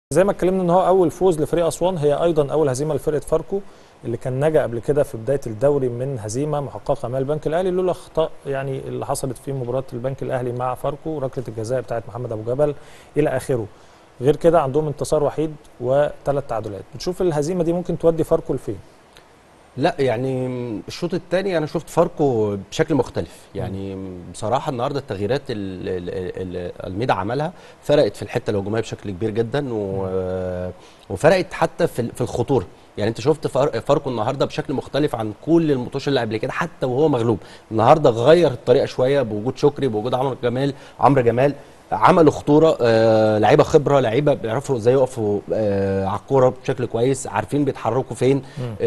زي ما اتكلمنا ان هو اول فوز لفريق اسوان هي ايضا اول هزيمه لفرقه فاركو اللي كان نجا قبل كده في بدايه الدوري من هزيمه محققه امام البنك الاهلي لولا اخطاء يعني اللي حصلت في مباراه البنك الاهلي مع فاركو ركله الجزاء بتاعت محمد ابو جبل الى اخره غير كده عندهم انتصار وحيد وثلاث تعادلات بتشوف الهزيمه دي ممكن تودي فاركو لفين لا يعني الشوط الثاني انا شفت فاركو بشكل مختلف يعني بصراحه النهارده التغييرات اللي الميدا عملها فرقت في الحته الهجوميه بشكل كبير جدا و- وفرقت حتى في في الخطوره يعني انت شفت فار- فاركو النهارده بشكل مختلف عن كل الماتشات اللي قبل كده حتى وهو مغلوب النهارده غير الطريقه شويه بوجود شكري بوجود عمرو جمال عمرو جمال عملوا خطوره آه لعيبه خبره لعيبه بيعرفوا ازاي يقفوا آه على الكوره بشكل كويس عارفين بيتحركوا فين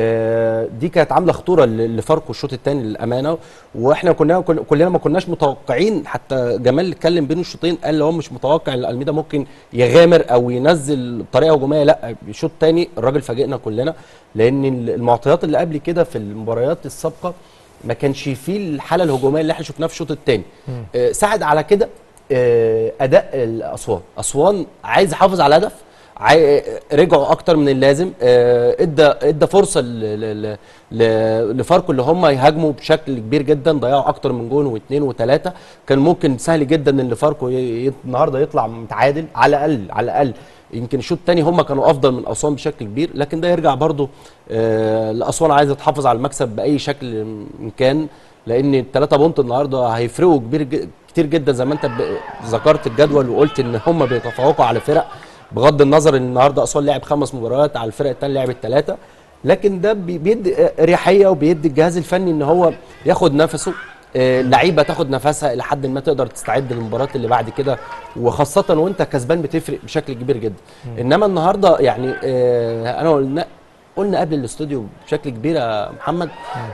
آه دي كانت عامله خطوره ل- لفاركو الشوط الثاني للامانه واحنا كنا كل- كلنا ما كناش متوقعين حتى جمال اتكلم بين الشوطين قال اللي هو مش متوقع ان الميدا ممكن يغامر او ينزل طريقه هجوميه لا الشوط الثاني الراجل فاجئنا كلنا لان المعطيات اللي قبل كده في المباريات السابقه ما كانش فيه الحاله الهجوميه اللي احنا شفناها في الشوط الثاني آه ساعد على كده آه، اداء الاسوان اسوان عايز يحافظ على الهدف عاي... رجعوا اكتر من اللازم آه، ادى ادى فرصه ل... ل... ل... لفاركو اللي هم يهاجموا بشكل كبير جدا ضيعوا اكتر من جون واثنين وثلاثه كان ممكن سهل جدا ان فاركو ي... ي... النهارده يطلع متعادل على الاقل على الاقل يمكن الشوط الثاني هم كانوا افضل من اسوان بشكل كبير لكن ده يرجع برضه آه لاسوان عايزه تحافظ على المكسب باي شكل إن كان لان الثلاثه بونت النهارده هيفرقوا كبير ج- كتير جدا زي ما انت ب- ذكرت الجدول وقلت ان هم بيتفوقوا على فرق بغض النظر ان النهارده اسوان لعب خمس مباريات على الفرق الثانيه لعبت ثلاثه لكن ده بي- بيدي اريحيه وبيدي الجهاز الفني ان هو ياخد نفسه آه، اللعيبه تاخد نفسها الى حد ما تقدر تستعد للمباراه اللي بعد كده وخاصه وانت كسبان بتفرق بشكل كبير جدا انما النهارده يعني آه، انا قلنا قلنا قبل الاستوديو بشكل كبير يا محمد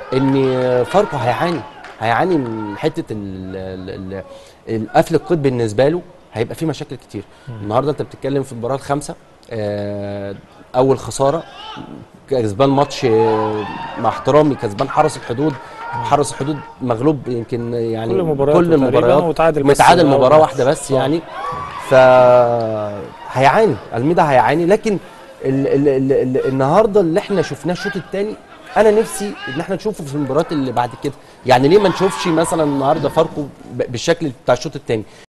ان فاركو هيعاني هيعاني من حته ال- ال- ال- القفل القيد بالنسبه له هيبقى فيه مشاكل كتير النهارده انت بتتكلم في المباراه الخامسه آه، اول خساره كسبان ماتش آه، مع احترامي كسبان حرس الحدود حرس الحدود مغلوب يمكن يعني كل مبارياته كل تقريباً المباريات وتعادل بس متعادل أول مباراه ماتش. واحده بس صح. يعني ف هيعاني الميدا هيعاني لكن ال ال ال ال النهارده اللي احنا شفناه الشوط الثاني انا نفسي ان احنا نشوفه في المباريات اللي بعد كده يعني ليه ما نشوفش مثلا النهارده فاركو ب- بالشكل بتاع الشوط الثاني